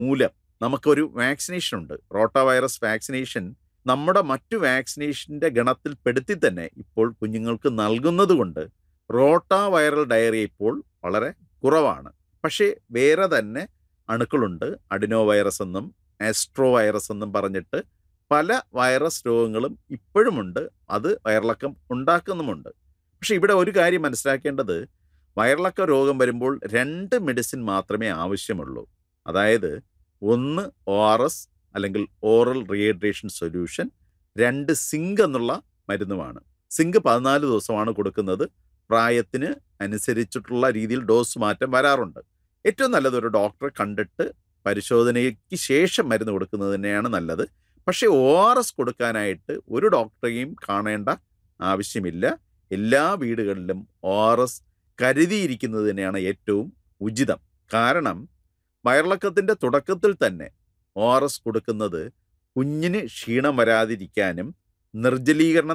മൂലം നമുക്കൊരു വാക്സിനേഷൻ ഉണ്ട് റോട്ട വൈറസ് വാക്സിനേഷൻ നമ്മുടെ മറ്റു വാക്സിനേഷൻ്റെ ഗണത്തിൽ പെടുത്തി തന്നെ ഇപ്പോൾ കുഞ്ഞുങ്ങൾക്ക് നൽകുന്നത് കൊണ്ട് റോട്ട വൈറൽ ഡയറിയ ഇപ്പോൾ വളരെ കുറവാണ് പക്ഷേ വേറെ തന്നെ അണുക്കളുണ്ട് അഡിനോ വൈറസ് എന്നും ആസ്ട്രോ വൈറസ് എന്നും പറഞ്ഞിട്ട് പല വൈറസ് രോഗങ്ങളും ഇപ്പോഴുമുണ്ട് അത് വയറിളക്കം ഉണ്ടാക്കുന്നുമുണ്ട് പക്ഷേ ഇവിടെ ഒരു കാര്യം മനസ്സിലാക്കേണ്ടത് വയറിളക്ക രോഗം വരുമ്പോൾ രണ്ട് മെഡിസിൻ മാത്രമേ ആവശ്യമുള്ളൂ അതായത് ഒന്ന് ഒ ആർ എസ് അല്ലെങ്കിൽ ഓറൽ റീഹൈഡ്രേഷൻ സൊല്യൂഷൻ രണ്ട് സിങ്ക് എന്നുള്ള മരുന്നുമാണ് സിങ്ക് പതിനാല് ദിവസമാണ് കൊടുക്കുന്നത് പ്രായത്തിന് അനുസരിച്ചിട്ടുള്ള രീതിയിൽ ഡോസ് മാറ്റം വരാറുണ്ട് ഏറ്റവും നല്ലത് ഒരു ഡോക്ടറെ കണ്ടിട്ട് പരിശോധനയ്ക്ക് ശേഷം മരുന്ന് കൊടുക്കുന്നത് തന്നെയാണ് നല്ലത് പക്ഷേ ഒ ആർ എസ് കൊടുക്കാനായിട്ട് ഒരു ഡോക്ടറെയും കാണേണ്ട ആവശ്യമില്ല എല്ലാ വീടുകളിലും ഒ ആർ എസ് കരുതിയിരിക്കുന്നത് തന്നെയാണ് ഏറ്റവും ഉചിതം കാരണം വയറിളക്കത്തിൻ്റെ തുടക്കത്തിൽ തന്നെ ഒ ആർ എസ് കൊടുക്കുന്നത് കുഞ്ഞിന് ക്ഷീണം വരാതിരിക്കാനും നിർജ്ജലീകരണം